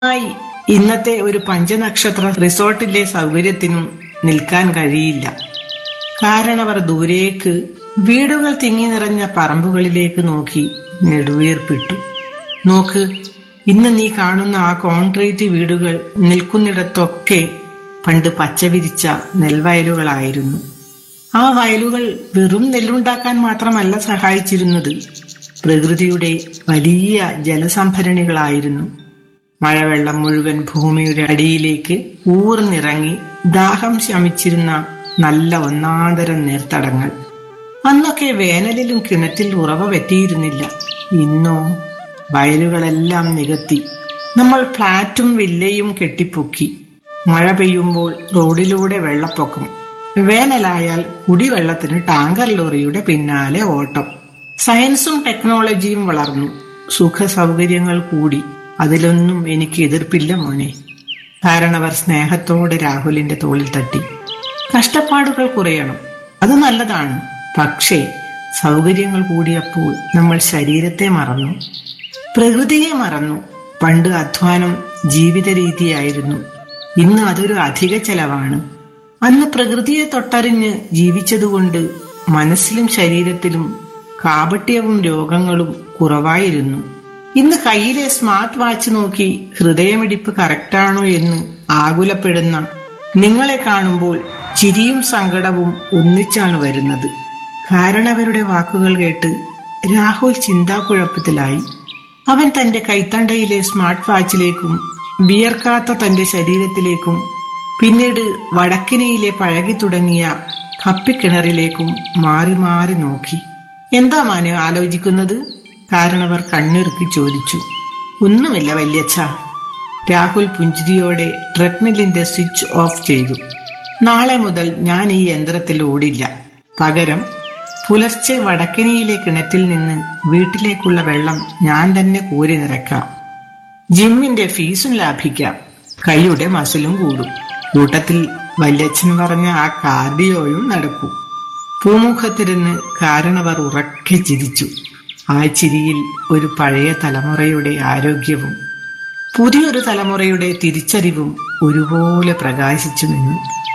ായി ഇന്നത്തെ ഒരു പഞ്ചനക്ഷത്ര റിസോർട്ടിലെ സൗകര്യത്തിനും നിൽക്കാൻ കഴിയില്ല കാരണവർ ദൂരേക്ക് വീടുകൾ തിങ്ങി നിറഞ്ഞ പറമ്പുകളിലേക്ക് നോക്കി നെടുവീർപ്പിട്ടു നോക്ക് ഇന്ന് നീ കാണുന്ന ആ കോൺക്രീറ്റ് വീടുകൾ നിൽക്കുന്നിടത്തൊക്കെ പണ്ട് പച്ചവിരിച്ച നെൽവയലുകളായിരുന്നു ആ വയലുകൾ വെറും നെല്ലുണ്ടാക്കാൻ മാത്രമല്ല സഹായിച്ചിരുന്നത് പ്രകൃതിയുടെ വലിയ ജലസംഭരണികളായിരുന്നു മഴവെള്ളം മുഴുവൻ ഭൂമിയുടെ അടിയിലേക്ക് ഊർന്നിറങ്ങി ദാഹം ശമിച്ചിരുന്ന നല്ല ഒന്നാന്തരം നീർത്തടങ്ങൾ അന്നൊക്കെ വേനലിലും കിണറ്റിൽ ഉറവ പറ്റിയിരുന്നില്ല ഇന്നോ വയലുകളെല്ലാം നികത്തി നമ്മൾ ഫ്ലാറ്റും വില്ലയും കെട്ടിപ്പൊക്കി മഴ പെയ്യുമ്പോൾ റോഡിലൂടെ വെള്ളപ്പൊക്കം വേനലായാൽ കുടിവെള്ളത്തിന് ടാങ്കർ ലോറിയുടെ പിന്നാലെ ഓട്ടം സയൻസും ടെക്നോളജിയും വളർന്നു സുഖ സൗകര്യങ്ങൾ കൂടി അതിലൊന്നും എനിക്ക് എതിർപ്പില്ല മോനെ കാരണവർ സ്നേഹത്തോടെ രാഹുലിന്റെ തോളിൽ തട്ടി കഷ്ടപ്പാടുകൾ കുറയണം അത് നല്ലതാണ് പക്ഷേ സൗകര്യങ്ങൾ കൂടിയപ്പോൾ നമ്മൾ ശരീരത്തെ മറന്നു പ്രകൃതിയെ മറന്നു പണ്ട് അധ്വാനം ജീവിത രീതിയായിരുന്നു ഇന്ന് അതൊരു അധിക ചെലവാണ് അന്ന് പ്രകൃതിയെ തൊട്ടറിഞ്ഞ് ജീവിച്ചതുകൊണ്ട് മനസ്സിലും ശരീരത്തിലും കാപട്യവും രോഗങ്ങളും കുറവായിരുന്നു ഇന്ന് കയ്യിലെ സ്മാർട്ട് വാച്ച് നോക്കി ഹൃദയമിടിപ്പ് കറക്റ്റാണോ എന്ന് ആകുലപ്പെടുന്ന നിങ്ങളെ കാണുമ്പോൾ ചിരിയും സങ്കടവും ഒന്നിച്ചാണ് വരുന്നത് കാരണവരുടെ വാക്കുകൾ കേട്ട് രാഹുൽ ചിന്താക്കുഴപ്പത്തിലായി അവൻ തന്റെ കൈത്തണ്ടയിലെ സ്മാർട്ട് വാച്ചിലേക്കും വിയർക്കാത്ത തന്റെ ശരീരത്തിലേക്കും പിന്നീട് വടക്കിനയിലെ പഴകി തുടങ്ങിയ കപ്പിക്കിണറിലേക്കും മാറി മാറി നോക്കി എന്താ മാനു ആലോചിക്കുന്നത് കാരണവർ കണ്ണിറുക്കി ചോദിച്ചു ഒന്നുമില്ല വല്യച്ഛ രാഹുൽ പുഞ്ചിരിയോടെ ട്രെഡ്മില്ലിന്റെ സ്വിച്ച് ഓഫ് ചെയ്തു നാളെ മുതൽ ഞാൻ ഈ യന്ത്രത്തിൽ ഓടില്ല പകരം പുലർച്ചെ വടക്കിനിയിലെ കിണറ്റിൽ നിന്ന് വീട്ടിലേക്കുള്ള വെള്ളം ഞാൻ തന്നെ കോരി നിറയ്ക്കാം ജിമ്മിന്റെ ഫീസും ലാഭിക്കാം കൈയുടെ മസിലും കൂടും കൂട്ടത്തിൽ വല്യച്ഛൻ പറഞ്ഞ ആ കാർഡിയോയും നടക്കും പൂമുഖത്തിരുന്ന് കാരണവർ ഉറക്കെ ചിരിച്ചു ആ ചിരിയിൽ ഒരു പഴയ തലമുറയുടെ ആരോഗ്യവും പുതിയൊരു തലമുറയുടെ തിരിച്ചറിവും ഒരുപോലെ പ്രകാശിച്ചു നിന്നു